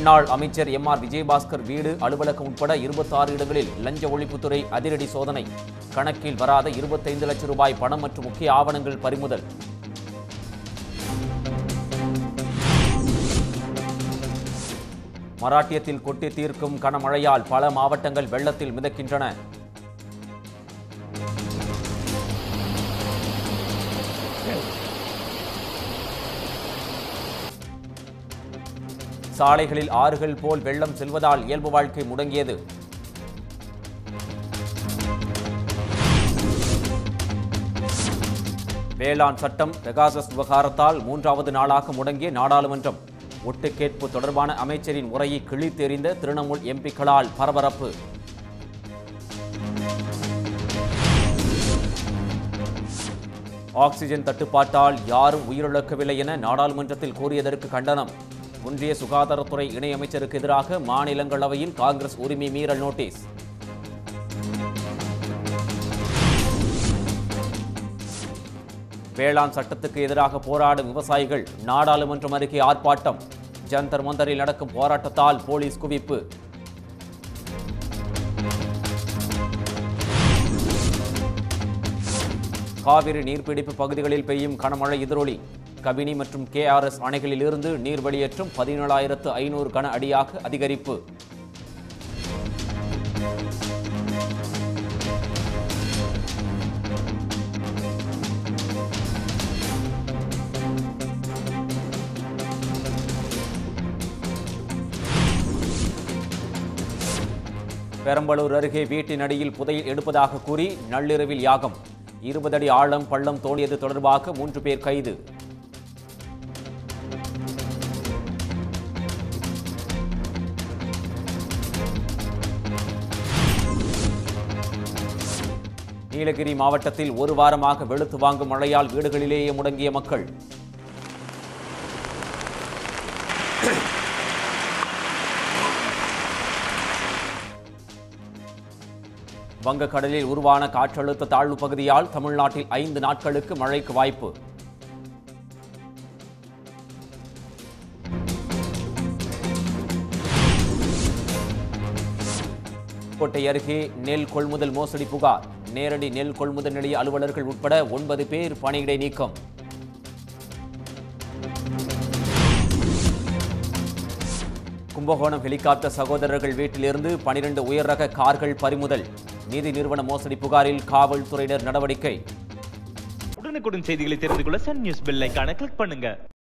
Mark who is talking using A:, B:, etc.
A: முன்னாள் அமைச்சர் M R Vijayabaskar வீடு அலுவலகம் உட்பட இருபத்தாறு இடங்களில் லஞ்ச ஒழிப்புத்துறை அதிரடி சோதனை கணக்கில் வராத இருபத்தைந்து லட்சம் ரூபாய் பணம் மற்றும் முக்கிய ஆவணங்கள் பறிமுதல் மராட்டியத்தில் கொட்டி தீர்க்கும் கனமழையால் பல மாவட்டங்கள் வெள்ளத்தில் மிதக்கின்றன சாலைகளில் ஆறுகள் போல் வெள்ளம் செல்வதால் இயல்பு வாழ்க்கை முடங்கியது வேளாண் சட்டம் பெகாசஸ் விவகாரத்தால் மூன்றாவது நாளாக முடங்கிய நாடாளுமன்றம் ஒட்டுக்கேட்பு தொடர்பான அமைச்சரின் உரையை கிழித்தெறிந்த திரிணாமுல் எம்பிக்களால் பரபரப்பு ஆக்சிஜன் தட்டுப்பாட்டால் யாரும் உயிரிழக்கவில்லை என நாடாளுமன்றத்தில் கூறியதற்கு கண்டனம் ஒன்றிய சுகாதாரத்துறை இணையமைச்சருக்கு எதிராக மாநிலங்களவையில் காங்கிரஸ் உரிமை மீறல் நோட்டீஸ் வேளாண் சட்டத்துக்கு எதிராக போராடும் விவசாயிகள் நாடாளுமன்றம் அருகே ஆர்ப்பாட்டம் ஜந்தர் மந்தரில் நடக்கும் போராட்டத்தால் போலீஸ் குவிப்பு காவிரி நீர்பிடிப்பு பகுதிகளில் பெய்யும் கனமழை எதிரொலி கபினி மற்றும் கேஆர்எஸ் அணைகளில் இருந்து நீர் வெளியேற்றம் பதினேழாயிரத்து ஐநூறு கன அடியாக அதிகரிப்பு பெரம்பலூர் அருகே வீட்டின் அடியில் புதையில் எடுப்பதாக கூறி நள்ளிரவில் யாகம் இருபது அடி ஆழம் பள்ளம் தோண்டியது தொடர்பாக மூன்று பேர் கைது நீலகிரி மாவட்டத்தில் ஒரு வாரமாக வெளுத்து வாங்கும் மழையால் வீடுகளிலேயே முடங்கிய மக்கள் வங்கக்கடலில் உருவான காற்றழுத்த தாழ்வு பகுதியால் தமிழ்நாட்டில் ஐந்து நாட்களுக்கு மழைக்கு வாய்ப்பு கோட்டை அருகே நெல் கொள்முதல் மோசடி புகார் நேரடி நெல் கொள்முதல் நிலைய அலுவலர்கள் உட்பட ஒன்பது பேர் பணியிடை நீக்கம் கும்பகோணம் ஹெலிகாப்டர் சகோதரர்கள் வீட்டிலிருந்து பனிரெண்டு உயர் ரக கார்கள் பறிமுதல் நீதி நிறுவன மோசடி புகாரில் காவல்துறையினர் நடவடிக்கை
B: உடனுக்குடன் செய்திகளை தெரிந்து கொள்ள சன் நியூஸ் பெல் ஐகானை கிளிக் பண்ணுங்க